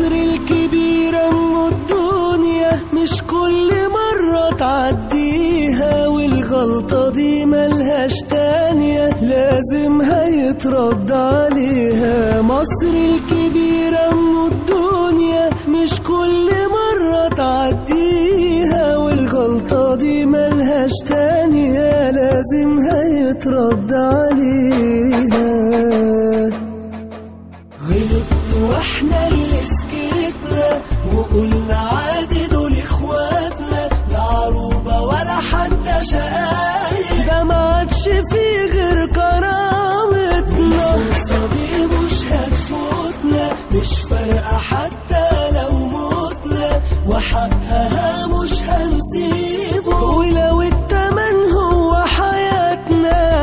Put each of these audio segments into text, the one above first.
مصر الكبيرة ام الدنيا مش كل مرة تعديها والغلطة دي ملهاش تانية لازم هيترد عليها مصر الكبيرة ام الدنيا مش كل مرة تعديها والغلطة دي ملهاش تانية لازم هيترد عليها غلطت واحنا اللي سكتنا وقلنا عادي دول اخواتنا لا عروبة ولا حتى شقايق ده ما عادش فيه غير كرامتنا الفرصة دي مش هتفوتنا مش فارقة حتى لو متنا وحقها مش هنسيبه ولو التمن هو حياتنا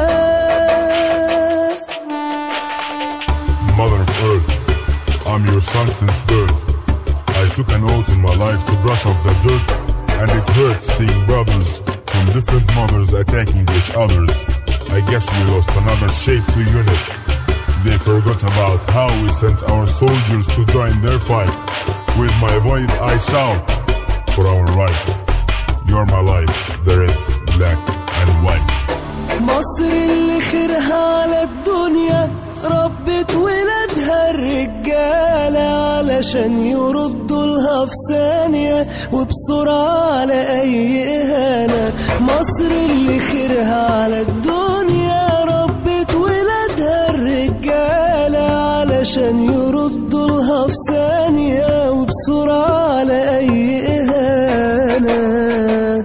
Mother of Earth, I'm your son since birth. I took an oath in my life to brush off the dirt, and it hurts seeing brothers from different mothers attacking each others. I guess we lost another shape to unit. They forgot about how we sent our soldiers to join their fight. With my voice I shout for our rights. You're my life, the red, black, and white. مصر اللي خيرها على الدنيا ربت ولادها الرجالة علشان يردوا لها في ثانية وبسرعة على أي إهانة مصر اللي خيرها على الدنيا ربت ولادها الرجالة علشان يردوا لها في ثانية وبسرعة على أي إهانة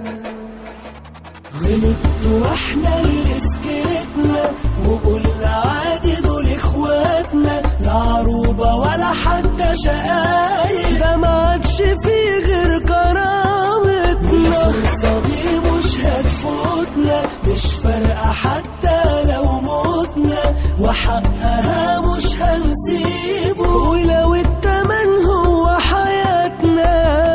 غلطت واحنا اللي سكتنا وقلنا عادي دول اخواتنا لا عروبة ولا حتى شقايق ده ما عادش فيه غير كرامتنا الفرصة دي مش هتفوتنا مش فارقة حتى لو متنا وحقها مش هنسيبه ولو التمن هو حياتنا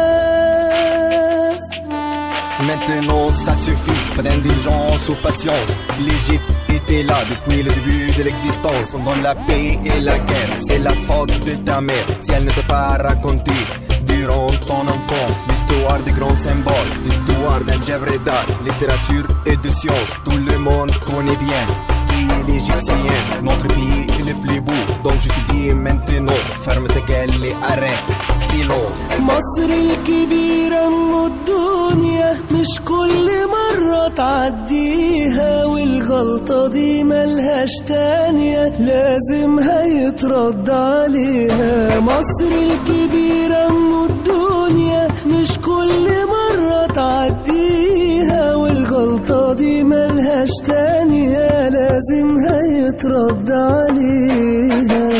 Maintenant ça suffit, pas d'indulgence ou patience. L'Égypte était là depuis le début de l'existence. Pendant la paix et la guerre, c'est la faute de ta mère. Si elle ne t'a pas raconté durant ton enfance l'histoire des grands symboles, l'histoire d'algèbre et d'art, littérature et de science. Tout le monde connaît bien qui est l'Égyptien. Notre pays est le plus beau, donc je te dis maintenant, ferme ta gueule et arrête. Silence. مصر الكبيرة ام الدنيا مش كل مرة تعديها والغلطة دي ملهاش تانية لازم هيترد عليها مصر الكبيرة ام الدنيا مش كل مرة تعديها والغلطة دي ملهاش تانية لازم هيترد عليها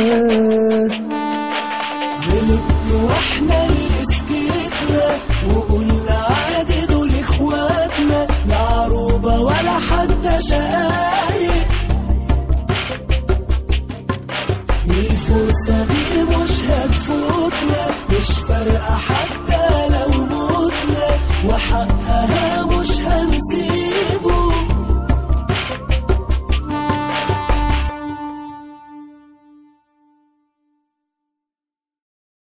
غلطنا واحنا اللي سكتنا وقلنا عادي دول اخواتنا لا عروبة ولا حتى شقايق الفرصة دي مش هتفوتنا مش فارقة حتى لو متنا وحقها مش هنسيبها